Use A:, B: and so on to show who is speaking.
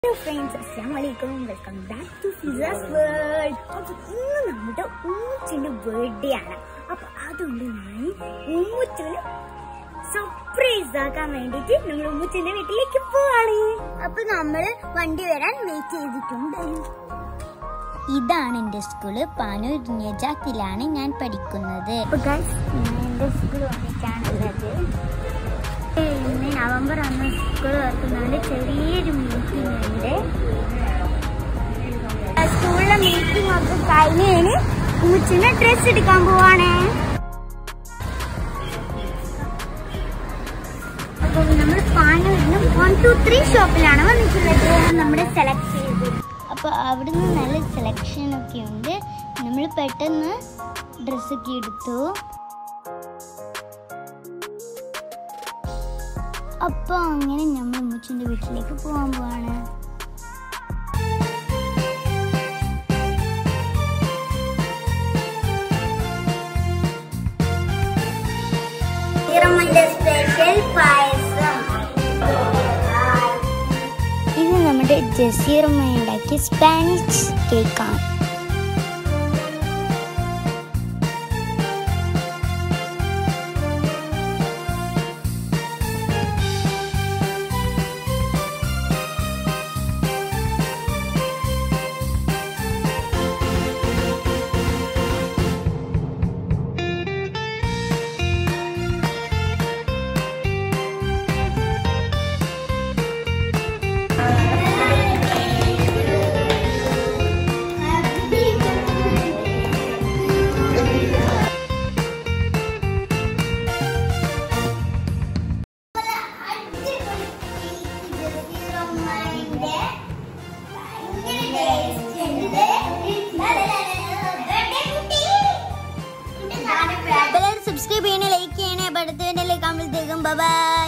A: hello friends അസ്സാം വലൈക്കും welcome back to Fiza's world അപ്പൊ ഇന്ന് നമ്മുടെ ഉമ്മൂച്ചിന്റെ ബർത്ത്ഡേ ആണ് അപ്പൊ അതുകൊണ്ട് ഞാൻ ഉമ്മൂച്ചിന് സർപ്രൈസ് ആക്കാൻ വേണ്ടിട്ട് നമ്മൾ ഉമ്മൂച്ചിന്റെ വീട്ടിലേക്ക് പോവാണ് അപ്പൊ നമ്മള് വണ്ടി വരാൻ വെയിറ്റ് ചെയ്തിട്ടുണ്ട്
B: ഇതാണ് എൻ്റെ സ്കൂള് പാനൂർ നജാത്തിലാണ് ഞാൻ പഠിക്കുന്നത്
A: അപ്പൊ ഗൈസ് എന്റെ സ്കൂൾ വന്നിട്ടാണുള്ളത് ഇന്ന് നവംബർ ഒന്ന് സ്കൂൾ തുറക്കുന്നതുകൊണ്ട് ചെറിയൊരു മീറ്റിംഗ് ഉണ്ട് സ്കൂളിലെ മീറ്റിംഗ് ഒക്കെ കഴിഞ്ഞതിന് ഉച്ചിന് ഡ്രസ് എടുക്കാൻ പോവാണേ അപ്പൊ നമ്മൾ പാനൂരിനും വൺ ടു ത്രീ ഷോപ്പിലാണ് വന്നിട്ടുള്ളത് നമ്മുടെ സെലക്ട് ചെയ്തത്
B: അപ്പോൾ അവിടുന്ന് നല്ല സെലക്ഷൻ ഒക്കെ ഉണ്ട് നമ്മൾ പെട്ടെന്ന് ഡ്രസ്സൊക്കെ എടുത്തു അപ്പോൾ അങ്ങനെ നമ്മൾ മുച്ചിൻ്റെ വീട്ടിലേക്ക് പോകാൻ പോവാണ്
A: സ്പെഷ്യൽ പായസം
B: ഇത് നമ്മുടെ ജസീറമ്മ ഉണ്ടാക്കിയ സ്പാനിഷ് കേക്കാണ് എല്ലാവരും സബ്സ്ക്രൈബ് ചെയ്യണേ ലൈക്ക് ചെയ്യണേ അടുത്ത വീഡിയോയിലേക്ക് ആകുമ്പോഴത്തേക്കും ബൈ